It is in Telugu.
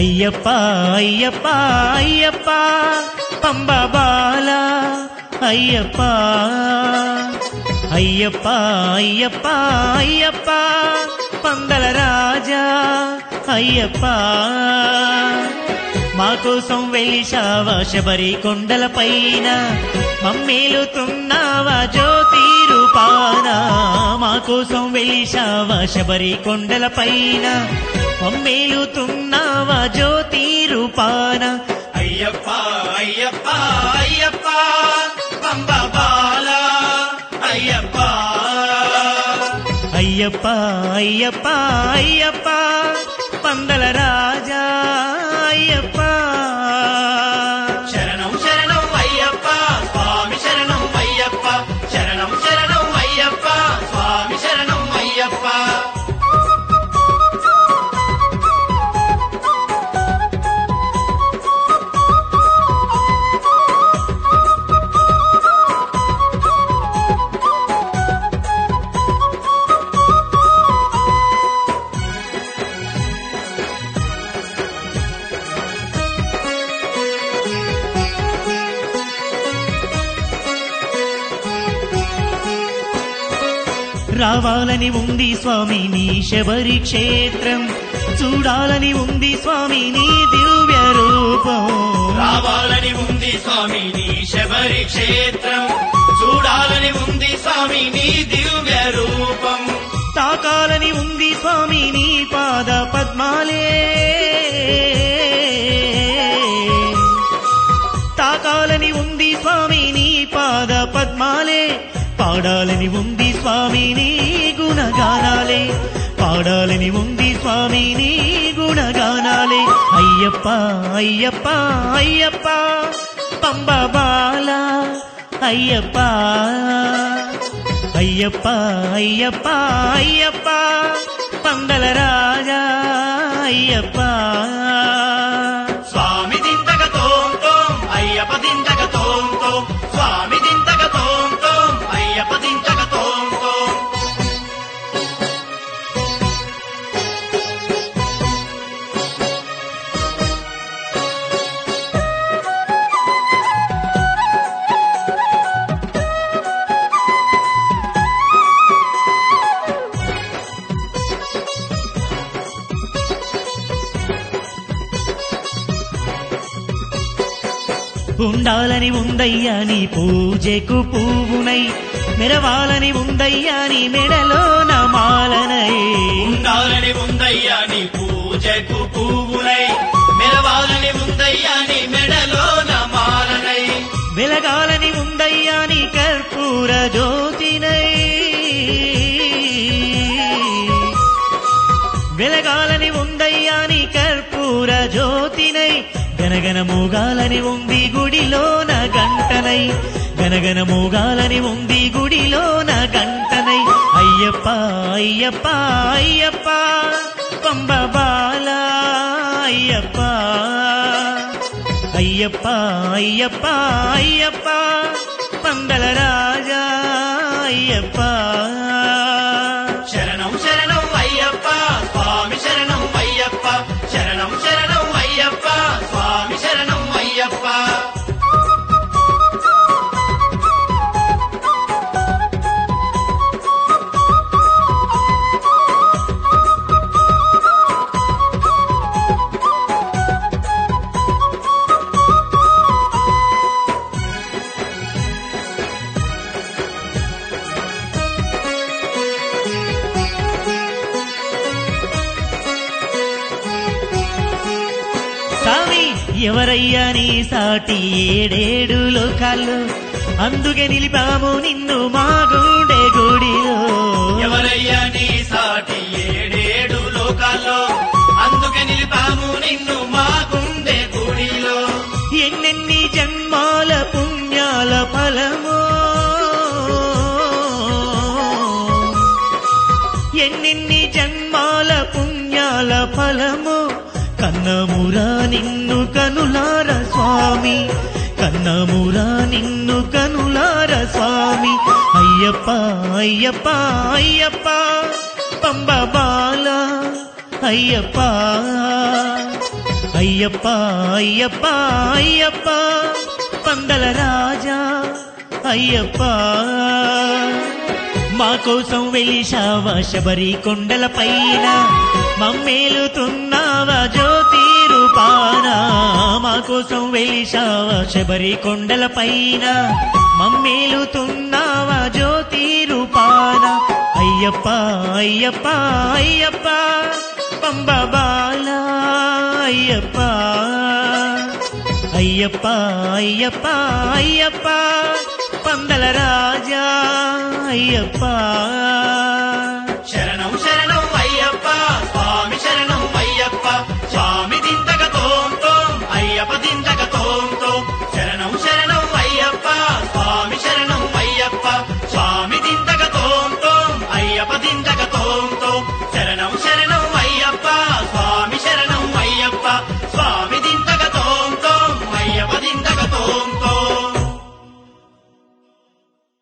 అయ్యప్ప అయ్యప్ప అయ్యప్ప పంబ బాల అయ్యప్ప అయ్యప్ప అయ్యప్ప అయ్యప్ప పందల రాజా అయ్యప్ప మా కోసం వెలిశావా శబరి కొండల పైన మమ్మేలుతున్నావా జ్యోతి రూపాన మా కోసం వెలిశావా శబరి కొండల పైన మమ్మేలుతున్నావా జ్యోతి రూపాన అయ్యప్ప అయ్యప్ప అయ్యప్ప పంబ బాల అయ్యప్ప అయ్యప్ప అయ్యప్ప అయ్యప్ప పందల రాజా అయ్యప్ప శరణం శరణం అయ్యప్ప స్వామి శరణం అయ్యప్ప శరణం శరణం అయ్యప్ప స్వామి శరణం అయ్యప్ప రావాలని ఉంది స్వామి నీ శబరి క్షేత్రం చూడాలని ఉంది స్వామి నీ దివ్య రూపం రావాలని ఉంది స్వామి నీ శబరి క్షేత్రం చూడాలని ఉంది స్వామి నీ దివ్య రూపం తాకాలని ఉంది స్వామి నీ పాద పద్మాలే తాకాలని ఉంది స్వామి నీ పాద పద్మాలే పాడాలని ఉంది స్వామి నీ గుణగానాలే పాడాలని ఉంది స్వామి నీ గుణగానాలే అయ్యప్ప అయ్యప్ప అయ్యప్ప పంబ బాల అయ్యప్ప అయ్యప్ప అయ్యప్ప అయ్యప్ప పందల రాజా అయ్యప్ప స్వామి దింతక తోం తోం అయ్యప్ప దింతక తోం తోం స్వామి దింతక తోం తోం అయ్యప్ప దింతక తోం తోం ఉండాలని ఉందయ్యా నీ పూజకు పువ్వునై మెరవాలని ఉందయ్యా నీ మెడలో మాలనై ఉండాలని ఉందయ్యా నీ పూజకు పువ్వునై మెరవాలని ఉందయ్యా నీ మెడలో నమాలనై వెలగాలని ఉందయ్యా నీ కర్పూర జ్యోతినై వెలగాలని ఉందయ్యా నీ కర్పూర జ్యోతినై గనగన మూగాలని ఉంది గుడిలోన గంటనై గనగన మూగాలని ఉంది గుడిలోన గంటనై అయ్యప్ప అయ్యప్ప అయ్యప్ప పంబ బాల అయ్యప్ప అయ్యప్ప అయ్యప్ప అయ్యప్ప పందల రాజా అయ్యప్ప శరణం శరణం అయ్యప్ప స్వామి శరణం అయ్యప్ప శరణం శరణం అయ్యప్ప స్వామి శరణం అయ్యప్ప స్వామి ఎవరయ్యా నీ సాటి ఏడేడు లోకాల్లో అందుకే నిలిపాము నిన్ను మా గుండె గుడిలో ఎవరయ్యా నీ సాటి ఏడేడు లోకాల్లో అందుకే నిలిపాము నిన్ను మా గుండె గుడిలో ఎన్నెన్ని జన్మాల పుణ్యాల ఫలమో ఎన్నెన్ని జన్మాల పుణ్యాల ఫలము కన్నమురా నిన్ను కనులార స్వామి కన్నమురా నిన్ను కనులార స్వామి అయ్యప్ప అయ్యప్ప అయ్యప్ప పంబ బాల అయ్యప్ప అయ్యప్ప అయ్యప్ప అయ్యప్ప పందల రాజా అయ్యప్ప మా కోసం వెలిశావా శబరి కొండల పైన మమ్మేలుతున్నావా జ్యోతి రూపాన మా కోసం వెలిశావా శబరి కొండల పైన మమ్మేలుతున్నావా జ్యోతి రూపాన అయ్యప్ప అయ్యప్ప అయ్యప్ప పంబ బాల అయ్యప్ప అయ్యప్ప అయ్యప్ప అయ్యప్ప పందల రాజా అయ్యప్ప